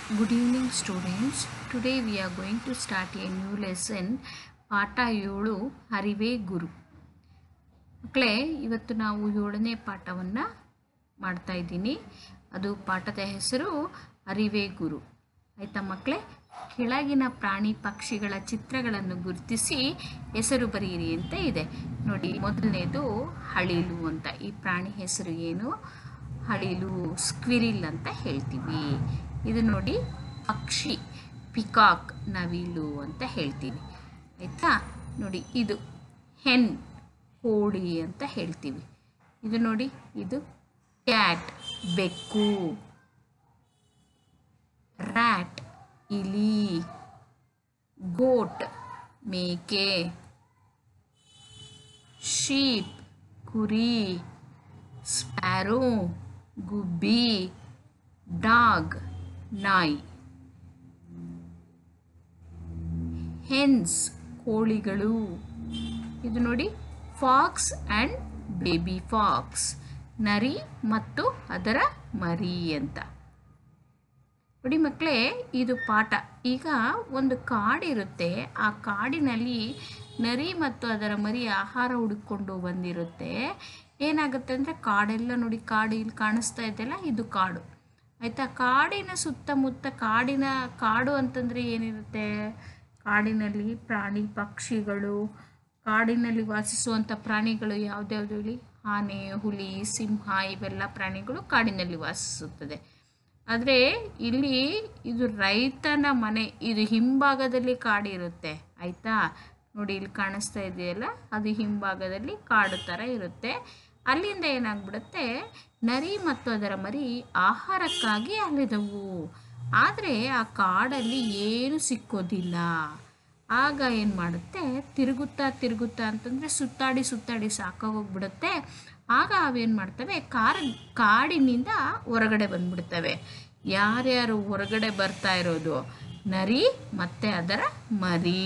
Good evening, students. Today we are going to start a new lesson. ಪಾಠ ಏಳು ಅರಿವೇ ಗುರು ಮಕ್ಕಳೇ ಇವತ್ತು ನಾವು ಏಳನೇ ಪಾಠವನ್ನು ಮಾಡ್ತಾ ಇದ್ದೀನಿ ಅದು ಪಾಠದ ಹೆಸರು ಅರಿವೇ ಗುರು ಆಯಿತಾ ಮಕ್ಕಳೇ ಕೆಳಗಿನ ಪ್ರಾಣಿ ಪಕ್ಷಿಗಳ ಚಿತ್ರಗಳನ್ನು ಗುರುತಿಸಿ ಹೆಸರು ಬರೆಯಿರಿ ಅಂತ ಇದೆ ನೋಡಿ ಮೊದಲನೇದು ಹಳಿಲು ಅಂತ ಈ ಪ್ರಾಣಿ ಹೆಸರು ಏನು ಹಳಿಲು ಸ್ಕ್ವಿರಿಲ್ ಅಂತ ಹೇಳ್ತೀವಿ ಇದು ನೋಡಿ ಪಕ್ಷಿ ಪಿಕಾಕ್ ನವಿಲು ಅಂತ ಹೇಳ್ತೀವಿ ಆಯಿತಾ ನೋಡಿ ಇದು ಹೆನ್ ಕೋಳಿ ಅಂತ ಹೇಳ್ತೀವಿ ಇದು ನೋಡಿ ಇದು ಕ್ಯಾಟ್ ಬೆಕ್ಕು ರ್ಯಾಟ್ ಇಲಿ ಗೋಟ್ ಮೇಕೆ ಶೀಪ್ ಕುರಿ ಸ್ಪ್ಯಾರೋ ಗುಬ್ಬಿ ಡಾಗ್ ನಾಯಿ ಹೆನ್ಸ್ ಕೋಳಿಗಳು ಇದು ನೋಡಿ ಫಾಕ್ಸ್ ಆ್ಯಂಡ್ ಬೇಬಿ ಫಾಕ್ಸ್ ನರಿ ಮತ್ತು ಅದರ ಮರಿ ಅಂತ ನೋಡಿ ಮಕ್ಕಳೇ ಇದು ಪಾಠ ಈಗ ಒಂದು ಕಾಡಿರುತ್ತೆ ಆ ಕಾಡಿನಲ್ಲಿ ನರಿ ಮತ್ತು ಅದರ ಮರಿ ಆಹಾರ ಹುಡುಕೊಂಡು ಬಂದಿರುತ್ತೆ ಏನಾಗುತ್ತೆ ಅಂದರೆ ಕಾಡೆಲ್ಲ ನೋಡಿ ಕಾಡು ಇಲ್ಲಿ ಕಾಣಿಸ್ತಾ ಇದೆಯಲ್ಲ ಇದು ಕಾಡು ಆಯಿತಾ ಕಾಡಿನ ಸುತ್ತಮುತ್ತ ಕಾಡಿನ ಕಾಡು ಅಂತಂದರೆ ಏನಿರುತ್ತೆ ಕಾಡಿನಲ್ಲಿ ಪ್ರಾಣಿ ಪಕ್ಷಿಗಳು ಕಾಡಿನಲ್ಲಿ ವಾಸಿಸುವಂಥ ಪ್ರಾಣಿಗಳು ಯಾವ್ದ್ಯಾವ್ದು ಹೇಳಿ ಆನೆ ಹುಲಿ ಸಿಂಹ ಇವೆಲ್ಲ ಪ್ರಾಣಿಗಳು ಕಾಡಿನಲ್ಲಿ ವಾಸಿಸುತ್ತದೆ ಆದರೆ ಇಲ್ಲಿ ಇದು ರೈತನ ಮನೆ ಇದು ಹಿಂಭಾಗದಲ್ಲಿ ಕಾಡಿರುತ್ತೆ ಆಯಿತಾ ನೋಡಿ ಇಲ್ಲಿ ಕಾಣಿಸ್ತಾ ಇದೆಯಲ್ಲ ಅದು ಹಿಂಭಾಗದಲ್ಲಿ ಕಾಡು ಥರ ಇರುತ್ತೆ ಅಲ್ಲಿಂದ ಏನಾಗ್ಬಿಡುತ್ತೆ ನರಿ ಮತ್ತು ಅದರ ಮರಿ ಆಹಾರಕ್ಕಾಗಿ ಅಲ್ಲಿದವು ಆದರೆ ಆ ಕಾಡಲ್ಲಿ ಏನು ಸಿಕ್ಕೋದಿಲ್ಲ ಆಗ ಏನು ಮಾಡುತ್ತೆ ತಿರುಗುತ್ತಾ ತಿರುಗುತ್ತಾ ಅಂತಂದರೆ ಸುತ್ತಾಡಿ ಸುತ್ತಾಡಿ ಸಾಕಾಗೋಗ್ಬಿಡುತ್ತೆ ಆಗ ಅವೇನು ಮಾಡ್ತವೆ ಕಾರ ಕಾಡಿನಿಂದ ಹೊರಗಡೆ ಬಂದ್ಬಿಡ್ತವೆ ಯಾರ್ಯಾರು ಹೊರಗಡೆ ಬರ್ತಾ ಇರೋದು ನರಿ ಮತ್ತು ಅದರ ಮರಿ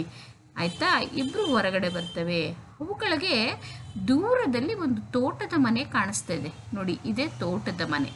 ಆಯಿತಾ ಇಬ್ಬರು ಹೊರಗಡೆ ಬರ್ತವೆ ಅವುಗಳಿಗೆ ದೂರದಲ್ಲಿ ಒಂದು ತೋಟದ ಮನೆ ಕಾಣಿಸ್ತಾ ಇದೆ ನೋಡಿ ಇದೇ ತೋಟದ ಮನೆ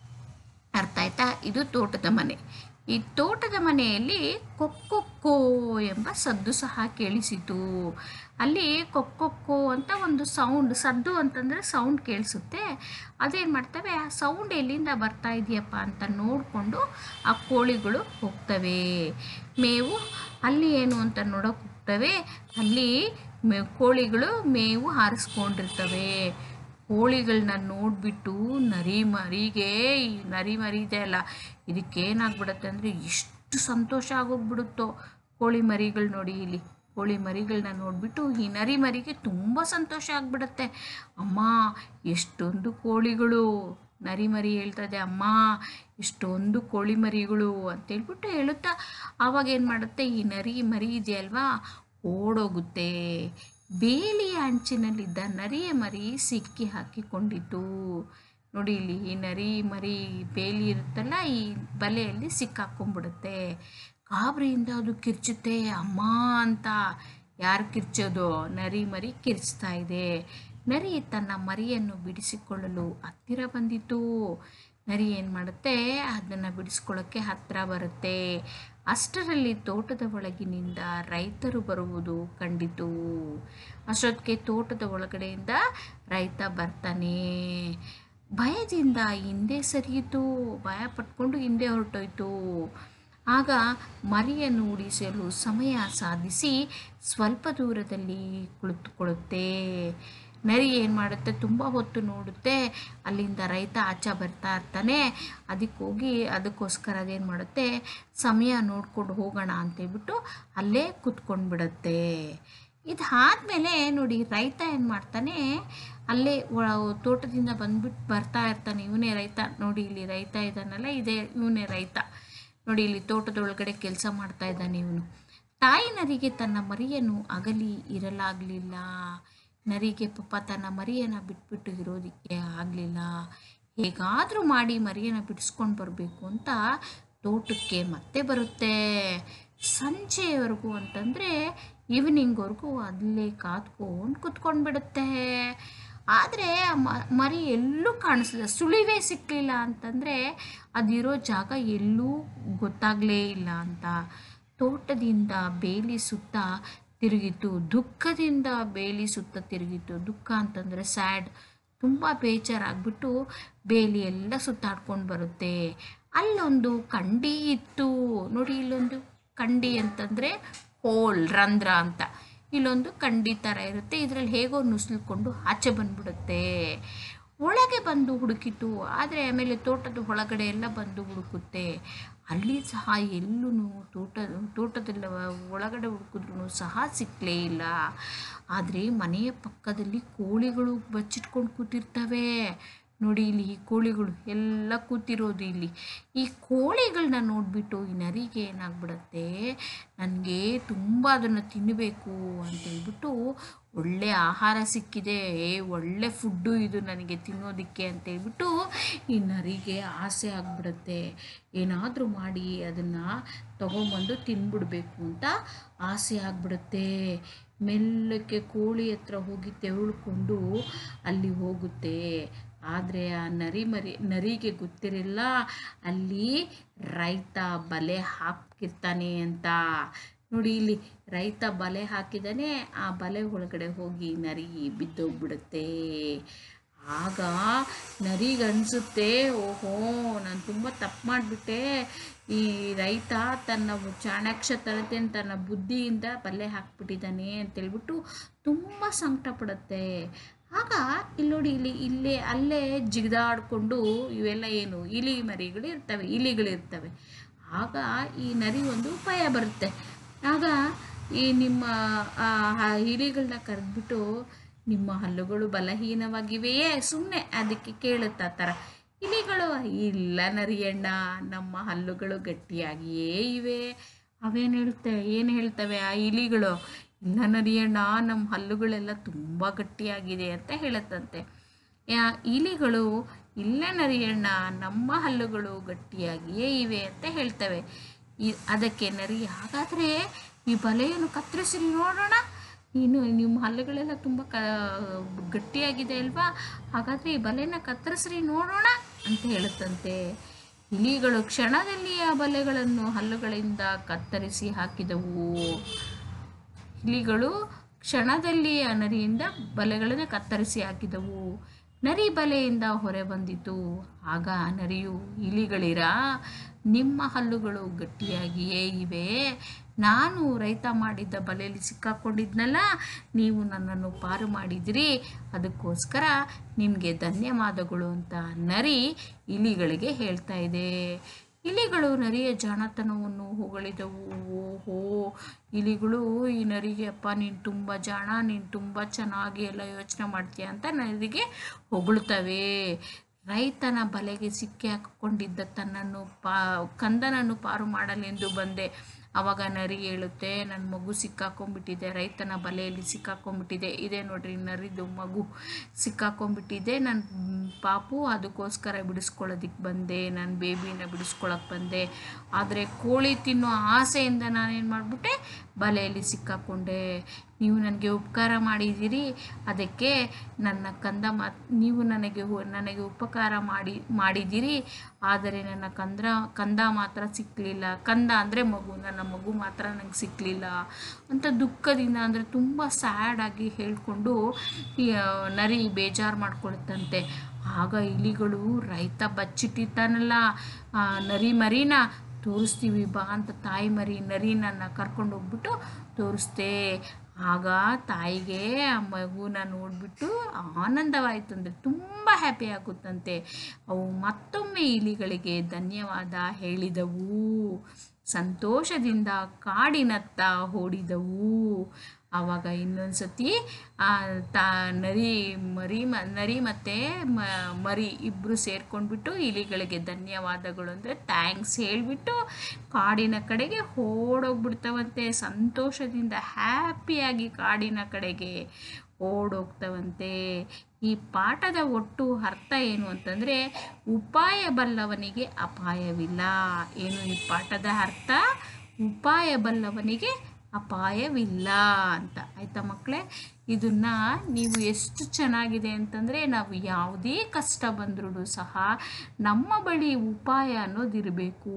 ಅರ್ಥ ಆಯ್ತಾ ಇದು ತೋಟದ ಮನೆ ಈ ತೋಟದ ಮನೆಯಲ್ಲಿ ಕೊಕ್ಕೊಕ್ಕೋ ಎಂಬ ಸದ್ದು ಸಹ ಕೇಳಿಸಿತು ಅಲ್ಲಿ ಕೊಕ್ಕೊಕ್ಕೋ ಅಂತ ಒಂದು ಸೌಂಡ್ ಸದ್ದು ಅಂತಂದರೆ ಸೌಂಡ್ ಕೇಳಿಸುತ್ತೆ ಅದೇನು ಮಾಡ್ತವೆ ಆ ಸೌಂಡ್ ಎಲ್ಲಿಂದ ಬರ್ತಾ ಇದೆಯಪ್ಪ ಅಂತ ನೋಡಿಕೊಂಡು ಆ ಕೋಳಿಗಳು ಹೋಗ್ತವೆ ಮೇವು ಅಲ್ಲಿ ಏನು ಅಂತ ನೋಡೋಕೆ ಹೋಗ್ತವೆ ಅಲ್ಲಿ ಮೇ ಕೋಳಿಗಳು ಮೇವು ಹಾರಿಸ್ಕೊಂಡಿರ್ತವೆ ಕೋಳಿಗಳನ್ನ ನೋಡಿಬಿಟ್ಟು ನರಿ ಮರಿಗೆ ಈ ನರಿ ಮರಿ ಇದೆ ಅಲ್ಲ ಇದಕ್ಕೇನಾಗ್ಬಿಡತ್ತೆ ಅಂದರೆ ಎಷ್ಟು ಸಂತೋಷ ಆಗೋಗ್ಬಿಡುತ್ತೋ ಕೋಳಿ ಮರಿಗಳು ನೋಡಿ ಇಲ್ಲಿ ಕೋಳಿ ಮರಿಗಳನ್ನ ನೋಡಿಬಿಟ್ಟು ಈ ನರಿ ಮರಿಗೆ ತುಂಬ ಸಂತೋಷ ಆಗ್ಬಿಡತ್ತೆ ಅಮ್ಮ ಎಷ್ಟೊಂದು ಕೋಳಿಗಳು ನರಿ ಮರಿ ಹೇಳ್ತದೆ ಅಮ್ಮ ಇಷ್ಟೊಂದು ಕೋಳಿ ಮರಿಗಳು ಅಂತೇಳ್ಬಿಟ್ಟು ಹೇಳುತ್ತಾ ಆವಾಗ ಏನು ಮಾಡುತ್ತೆ ಈ ನರಿ ಮರಿ ಇದೆಯಲ್ವಾ ಓಡೋಗುತ್ತೆ ಬೇಲಿಯ ಅಂಚಿನಲ್ಲಿದ್ದ ನರಿಯ ಮರಿ ಸಿಕ್ಕಿ ಹಾಕಿಕೊಂಡಿತು ನೋಡಿ ಇಲ್ಲಿ ಈ ನರಿ ಮರಿ ಬೇಲಿ ಇರುತ್ತಲ್ಲ ಈ ಬಲೆಯಲ್ಲಿ ಸಿಕ್ಕಾಕೊಂಡ್ಬಿಡುತ್ತೆ ಗಾಬರಿಯಿಂದ ಅದು ಕಿರ್ಚುತ್ತೆ ಅಮ್ಮ ಅಂತ ಯಾರು ಕಿರ್ಚೋದು ನರಿ ಮರಿ ಕಿರ್ಚ್ತಾ ಇದೆ ನರಿ ತನ್ನ ಮರಿಯನ್ನು ಬಿಡಿಸಿಕೊಳ್ಳಲು ಹತ್ತಿರ ಬಂದಿತು ನರಿ ಏನು ಮಾಡುತ್ತೆ ಅದನ್ನು ಬಿಡಿಸ್ಕೊಳ್ಳೋಕ್ಕೆ ಹತ್ತಿರ ಬರುತ್ತೆ ಅಷ್ಟರಲ್ಲಿ ತೋಟದ ಒಳಗಿನಿಂದ ರೈತರು ಬರುವುದು ಕಂಡಿತು ಅಷ್ಟೊತ್ತಿಗೆ ತೋಟದ ಒಳಗಡೆಯಿಂದ ರೈತ ಬರ್ತಾನೆ ಭಯದಿಂದ ಹಿಂದೆ ಸರಿಯಿತು ಭಯ ಪಟ್ಕೊಂಡು ಹಿಂದೆ ಹೊರಟೋಯ್ತು ಆಗ ಮರಿಯನ್ನು ಉಡಿಸಲು ಸಮಯ ಸಾಧಿಸಿ ಸ್ವಲ್ಪ ದೂರದಲ್ಲಿ ಕುಳಿತುಕೊಳ್ಳುತ್ತೆ ನರಿ ಏನು ಮಾಡುತ್ತೆ ತುಂಬ ಹೊತ್ತು ನೋಡುತ್ತೆ ಅಲ್ಲಿಂದ ರೈತ ಆಚೆ ಬರ್ತಾ ಇರ್ತಾನೆ ಅದಕ್ಕೆ ಹೋಗಿ ಅದಕ್ಕೋಸ್ಕರ ಅದೇನು ಮಾಡುತ್ತೆ ಸಮಯ ನೋಡ್ಕೊಂಡು ಹೋಗೋಣ ಅಂತೇಳ್ಬಿಟ್ಟು ಅಲ್ಲೇ ಕೂತ್ಕೊಂಡು ಬಿಡುತ್ತೆ ಇದಾದಮೇಲೆ ನೋಡಿ ರೈತ ಏನು ಮಾಡ್ತಾನೆ ಅಲ್ಲೇ ತೋಟದಿಂದ ಬಂದ್ಬಿಟ್ಟು ಬರ್ತಾ ಇರ್ತಾನೆ ಇವನೇ ರೈತ ನೋಡಿ ಇಲ್ಲಿ ರೈತ ಇದ್ದಾನಲ್ಲ ಇದೇ ಇವನೇ ರೈತ ನೋಡಿ ಇಲ್ಲಿ ತೋಟದೊಳಗಡೆ ಕೆಲಸ ಮಾಡ್ತಾ ಇದ್ದಾನೆ ಇವನು ತಾಯಿ ನರಿಗೆ ತನ್ನ ಮರಿಯನ್ನು ಅಗಲಿ ಇರಲಾಗಲಿಲ್ಲ ನರಿಗೆ ಪಾಪ ತನ್ನ ಮರಿಯನ್ನು ಬಿಟ್ಬಿಟ್ಟು ಇರೋದಕ್ಕೆ ಆಗಲಿಲ್ಲ ಹೇಗಾದರೂ ಮಾಡಿ ಮರಿಯನ್ನು ಬಿಡಿಸ್ಕೊಂಡು ಬರಬೇಕು ಅಂತ ತೋಟಕ್ಕೆ ಮತ್ತೆ ಬರುತ್ತೆ ಸಂಜೆವರೆಗೂ ಅಂತಂದರೆ ಈವ್ನಿಂಗ್ವರೆಗೂ ಅಲ್ಲೇ ಕಾದ್ಕೊಂಡು ಕುತ್ಕೊಂಡು ಬಿಡುತ್ತೆ ಆದರೆ ಮರಿ ಎಲ್ಲೂ ಕಾಣಿಸ್ಲಿಲ್ಲ ಸುಳಿವೇ ಸಿಕ್ಕಲಿಲ್ಲ ಅಂತಂದರೆ ಅದಿರೋ ಜಾಗ ಎಲ್ಲೂ ಗೊತ್ತಾಗಲೇ ಇಲ್ಲ ಅಂತ ತೋಟದಿಂದ ಬೇಲಿ ಸುತ್ತ ತಿರುಗಿತು ದುಃಖದಿಂದ ಬೇಲಿ ಸುತ್ತ ತಿರುಗಿತು ದುಃಖ ಅಂತಂದರೆ ಸ್ಯಾಡ್ ತುಂಬ ಬೇಜಾರಾಗ್ಬಿಟ್ಟು ಬೇಲಿ ಎಲ್ಲ ಸುತ್ತಾಡ್ಕೊಂಡು ಬರುತ್ತೆ ಅಲ್ಲೊಂದು ಕಂಡಿ ಇತ್ತು ನೋಡಿ ಇಲ್ಲೊಂದು ಕಂಡಿ ಅಂತಂದರೆ ಹೋಲ್ ರಂಧ್ರ ಅಂತ ಇಲ್ಲೊಂದು ಕಂಡಿ ಥರ ಇರುತ್ತೆ ಇದರಲ್ಲಿ ಹೇಗೋ ನುಸುಳ್ಕೊಂಡು ಆಚೆ ಬಂದ್ಬಿಡುತ್ತೆ ಒಳಗೆ ಬಂದು ಹುಡುಕಿತು ಆದರೆ ಆಮೇಲೆ ತೋಟದ ಒಳಗಡೆ ಎಲ್ಲ ಬಂದು ಹುಡುಕುತ್ತೆ ಅಲ್ಲಿ ಸಹ ಎಲ್ಲೂ ತೋಟ ತೋಟದಲ್ಲ ಒಳಗಡೆ ಹುಡುಕಿದ್ರೂ ಸಹ ಸಿಕ್ಕಲೇ ಇಲ್ಲ ಆದರೆ ಮನೆಯ ಪಕ್ಕದಲ್ಲಿ ಕೋಳಿಗಳು ಬಚ್ಚಿಟ್ಕೊಂಡು ಕೂತಿರ್ತವೆ ನೋಡಿ ಇಲ್ಲಿ ಈ ಕೋಳಿಗಳು ಎಲ್ಲ ಕೂತಿರೋದು ಇಲ್ಲಿ ಈ ಕೋಳಿಗಳನ್ನ ನೋಡಿಬಿಟ್ಟು ಈ ನರಿಗೆ ಏನಾಗ್ಬಿಡತ್ತೆ ನನಗೆ ತುಂಬ ಅದನ್ನು ತಿನ್ನಬೇಕು ಅಂತೇಳ್ಬಿಟ್ಟು ಒಳ್ಳೆ ಆಹಾರ ಸಿಕ್ಕಿದೆ ಏ ಒಳ್ಳೆ ಫುಡ್ಡು ಇದು ನನಗೆ ತಿನ್ನೋದಕ್ಕೆ ಅಂತೇಳ್ಬಿಟ್ಟು ಈ ನರಿಗೆ ಆಸೆ ಆಗಿಬಿಡುತ್ತೆ ಏನಾದರೂ ಮಾಡಿ ಅದನ್ನು ತಗೊಂಬಂದು ತಿನ್ಬಿಡ್ಬೇಕು ಅಂತ ಆಸೆ ಆಗಿಬಿಡುತ್ತೆ ಮೆಲ್ಲಕ್ಕೆ ಕೋಳಿ ಹತ್ರ ಹೋಗಿ ತೆವಳ್ಕೊಂಡು ಅಲ್ಲಿ ಹೋಗುತ್ತೆ ಆದರೆ ಆ ನರಿ ಮರಿ ನರಿಗೆ ಗೊತ್ತಿರಲ್ಲ ಅಲ್ಲಿ ರೈತ ಬಲೆ ಹಾಕಿರ್ತಾನೆ ಅಂತ ನೋಡಿ ಇಲ್ಲಿ ರೈತ ಬಲೆ ಹಾಕಿದಾನೆ ಆ ಬಲೆ ಒಳಗಡೆ ಹೋಗಿ ನರಿ ಬಿದ್ದೋಗ್ಬಿಡುತ್ತೆ ಆಗ ನರಿಗನ್ಸುತ್ತೆ ಓಹೋ ನಾನು ತುಂಬ ತಪ್ಪು ಮಾಡಿಬಿಟ್ಟೆ ಈ ರೈತ ತನ್ನ ಚಾಣಾಕ್ಷತನತೆ ತನ್ನ ಬುದ್ಧಿಯಿಂದ ಬಲೆ ಹಾಕ್ಬಿಟ್ಟಿದ್ದಾನೆ ಅಂತೇಳ್ಬಿಟ್ಟು ತುಂಬ ಸಂಕಟ ಪಡುತ್ತೆ ಆಗ ಇಲ್ಲಿ ನೋಡಿ ಇಲ್ಲಿ ಇಲ್ಲೇ ಅಲ್ಲೇ ಜಿಗಿದಾಡಿಕೊಂಡು ಇವೆಲ್ಲ ಏನು ಇಲಿ ಮರಿಗಳು ಇರ್ತವೆ ಇಲಿಗಳಿರ್ತವೆ ಆಗ ಈ ನರಿ ಒಂದು ಉಪಾಯ ಬರುತ್ತೆ ಆಗ ಈ ನಿಮ್ಮ ಆ ಇಲಿಗಳನ್ನ ಕರೆದ್ಬಿಟ್ಟು ನಿಮ್ಮ ಹಲ್ಲುಗಳು ಬಲಹೀನವಾಗಿವೆಯೇ ಸುಮ್ಮನೆ ಅದಕ್ಕೆ ಕೇಳುತ್ತೆ ಆ ಥರ ಇಲಿಗಳು ಇಲ್ಲ ನರಿಯಣ್ಣ ನಮ್ಮ ಹಲ್ಲುಗಳು ಗಟ್ಟಿಯಾಗಿಯೇ ಇವೆ ಅವೇನು ಹೇಳ್ತವೆ ಏನು ಹೇಳ್ತವೆ ಆ ಇಲಿಗಳು ಇಲ್ಲ ನರಿಯಣ್ಣ ನಮ್ಮ ಹಲ್ಲುಗಳೆಲ್ಲ ತುಂಬ ಗಟ್ಟಿಯಾಗಿದೆ ಅಂತ ಹೇಳುತ್ತಂತೆ ಯಾ- ಇಲಿಗಳು ಇಲ್ಲ ನರಿಯಣ್ಣ ನಮ್ಮ ಹಲ್ಲುಗಳು ಗಟ್ಟಿಯಾಗಿಯೇ ಇವೆ ಅಂತ ಹೇಳ್ತವೆ ಈ ಅದಕ್ಕೆ ನರಿ ಹಾಗಾದರೆ ಈ ಬಲೆಯನ್ನು ಕತ್ತರಿಸಿ ನೋಡೋಣ ಇನ್ನು ನಿಮ್ಮ ಹಲ್ಲುಗಳೆಲ್ಲ ತುಂಬ ಕ ಗಟ್ಟಿಯಾಗಿದೆ ಅಲ್ವಾ ಹಾಗಾದರೆ ಈ ಬಲೆನ ಕತ್ತರಿಸ್ರಿ ನೋಡೋಣ ಅಂತ ಹೇಳುತ್ತಂತೆ ಇಲಿಗಳು ಕ್ಷಣದಲ್ಲಿ ಆ ಬಲೆಗಳನ್ನು ಹಲ್ಲುಗಳಿಂದ ಕತ್ತರಿಸಿ ಹಾಕಿದವು ಇಲಿಗಳು ಕ್ಷಣದಲ್ಲಿ ಆ ನರಿಯಿಂದ ಬಲೆಗಳನ್ನು ಕತ್ತರಿಸಿ ಹಾಕಿದವು ನರಿ ಬಲೆಯಿಂದ ಹೊರ ಬಂದಿತು ಆಗ ನರಿಯು ಇಲಿಗಳಿರ ನಿಮ್ಮ ಹಲ್ಲುಗಳು ಗಟ್ಟಿಯಾಗಿಯೇ ಇವೆ ನಾನು ರೈತ ಮಾಡಿದ್ದ ಬಲೆಯಲ್ಲಿ ಸಿಕ್ಕಾಕೊಂಡಿದ್ನಲ್ಲ ನೀವು ನನ್ನನ್ನು ಪಾರು ಮಾಡಿದಿರಿ ಅದಕ್ಕೋಸ್ಕರ ನಿಮಗೆ ಧನ್ಯವಾದಗಳು ಅಂತ ನರಿ ಇಲಿಗಳಿಗೆ ಹೇಳ್ತಾ ಇದೆ ಇಲಿಗಳು ನರಿಯ ಜಾಣತನವನ್ನು ಹೊಗಳಿದವು ಓಹೋ ಇಲಿಗಳು ಈ ನರಿಗೆ ಅಪ್ಪ ನೀನು ತುಂಬ ಜಾಣ ನೀನು ತುಂಬ ಚೆನ್ನಾಗಿ ಎಲ್ಲ ಯೋಚನೆ ಮಾಡ್ತೀಯ ಅಂತ ನರಿಗೆ ಹೊಗಳ್ತವೆ ರೈತನ ಬಲೆಗೆ ಸಿಕ್ಕಿ ಹಾಕಿಕೊಂಡಿದ್ದ ತನ್ನನ್ನು ಪಾ ಕಂದನನ್ನು ಪಾರು ಮಾಡಲೆಂದು ಬಂದೆ ಅವಾಗ ನರಿ ಹೇಳುತ್ತೆ ನನ್ನ ಮಗು ಸಿಕ್ಕಾಕೊಂಡ್ಬಿಟ್ಟಿದೆ ರೈತನ ಬಲೆಯಲ್ಲಿ ಸಿಕ್ಕಾಕೊಂಡ್ಬಿಟ್ಟಿದೆ ಇದೆ ನೋಡ್ರಿ ನರಿದು ಮಗು ಸಿಕ್ಕಾಕೊಂಡ್ಬಿಟ್ಟಿದೆ ನನ್ನ ಪಾಪು ಅದಕ್ಕೋಸ್ಕರ ಬಿಡಿಸ್ಕೊಳ್ಳೋದಕ್ಕೆ ಬಂದೆ ನನ್ನ ಬೇಬಿನ ಬಿಡಿಸ್ಕೊಳಕ್ಕೆ ಬಂದೆ ಆದರೆ ಕೋಳಿ ತಿನ್ನೋ ಆಸೆಯಿಂದ ನಾನೇನು ಮಾಡಿಬಿಟ್ಟೆ ಬಲೆಯಲ್ಲಿ ಸಿಕ್ಕಾಕೊಂಡೆ ನೀವು ನನಗೆ ಉಪಕಾರ ಮಾಡಿದ್ದೀರಿ ಅದಕ್ಕೆ ನನ್ನ ಕಂದ ಮಾತ್ ನೀವು ನನಗೆ ಹೊ- ನನಗೆ ಉಪಕಾರ ಮಾಡಿ ಮಾಡಿದ್ದೀರಿ ಆದರೆ ನನ್ನ ಕಂದ್ರ ಕಂದ ಮಾತ್ರ ಸಿಕ್ಕಲಿಲ್ಲ ಕಂದ ಅಂದರೆ ಮಗು ನನ್ನ ಮಗು ಮಾತ್ರ ನಂಗೆ ಸಿಕ್ಕಲಿಲ್ಲ ಅಂತ ದುಃಖದಿಂದ ಅಂದರೆ ತುಂಬ ಸ್ಯಾಡಾಗಿ ಹೇಳ್ಕೊಂಡು ಈ, ಆ, ನರಿ ಬೇಜಾರು ಮಾಡ್ಕೊಳುತ್ತಂತೆ ಆಗ ಇಲಿಗಳು ರೈತ ಬಚ್ಚಿಟ್ಟಿರ್ತಾನಲ್ಲ ಆ ನರಿ ಮರಿನ ತೋರಿಸ್ತೀವಿ ಬಾ ಅಂತ ತಾಯಿ ಮರಿ ನರಿನನ್ನು ಕರ್ಕೊಂಡು ಹೋಗ್ಬಿಟ್ಟು ತೋರಿಸ್ದೆ ಆಗ ತಾಯಿಗೆ ಆ ಮಗುನ ನೋಡಿಬಿಟ್ಟು ಆನಂದವಾಯಿತು ಅಂದರೆ ತುಂಬ ಹ್ಯಾಪಿ ಆಗುತ್ತಂತೆ ಅವು ಮತ್ತೊಮ್ಮೆ ಇಲಿಗಳಿಗೆ ಧನ್ಯವಾದ ಹೇಳಿದವು ಸಂತೋಷದಿಂದ ಕಾಡಿನತ್ತ ಓಡಿದವು ಆವಾಗ ಇನ್ನೊಂದು ಸತಿ ಆ ತಾ ನರಿ ಮರಿ ಮ ನರಿ ಮತ್ತು ಮ ಮರಿ ಇಬ್ಬರು ಸೇರ್ಕೊಂಡ್ಬಿಟ್ಟು ಇಲಿಗಳಿಗೆ ಧನ್ಯವಾದಗಳು ಅಂದರೆ ಥ್ಯಾಂಕ್ಸ್ ಹೇಳಿಬಿಟ್ಟು ಕಾಡಿನ ಕಡೆಗೆ ಓಡೋಗ್ಬಿಡ್ತವಂತೆ ಸಂತೋಷದಿಂದ ಹ್ಯಾಪಿಯಾಗಿ ಕಾಡಿನ ಕಡೆಗೆ ಓಡೋಗ್ತವಂತೆ ಈ ಪಾಠದ ಒಟ್ಟು ಅರ್ಥ ಏನು ಅಂತಂದರೆ ಉಪಾಯ ಬಲ್ಲವನಿಗೆ ಅಪಾಯವಿಲ್ಲ ಏನು ಈ ಪಾಠದ ಅರ್ಥ ಉಪಾಯ ಬಲ್ಲವನಿಗೆ ಅಪಾಯವಿಲ್ಲ ಅಂತ ಆಯಿತಾ ಮಕ್ಕಳೇ ಇದನ್ನು ನೀವು ಎಷ್ಟು ಚೆನ್ನಾಗಿದೆ ಅಂತಂದರೆ ನಾವು ಯಾವುದೇ ಕಷ್ಟ ಬಂದ್ರೂ ಸಹ ನಮ್ಮ ಬಳಿ ಉಪಾಯ ಅನ್ನೋದಿರಬೇಕು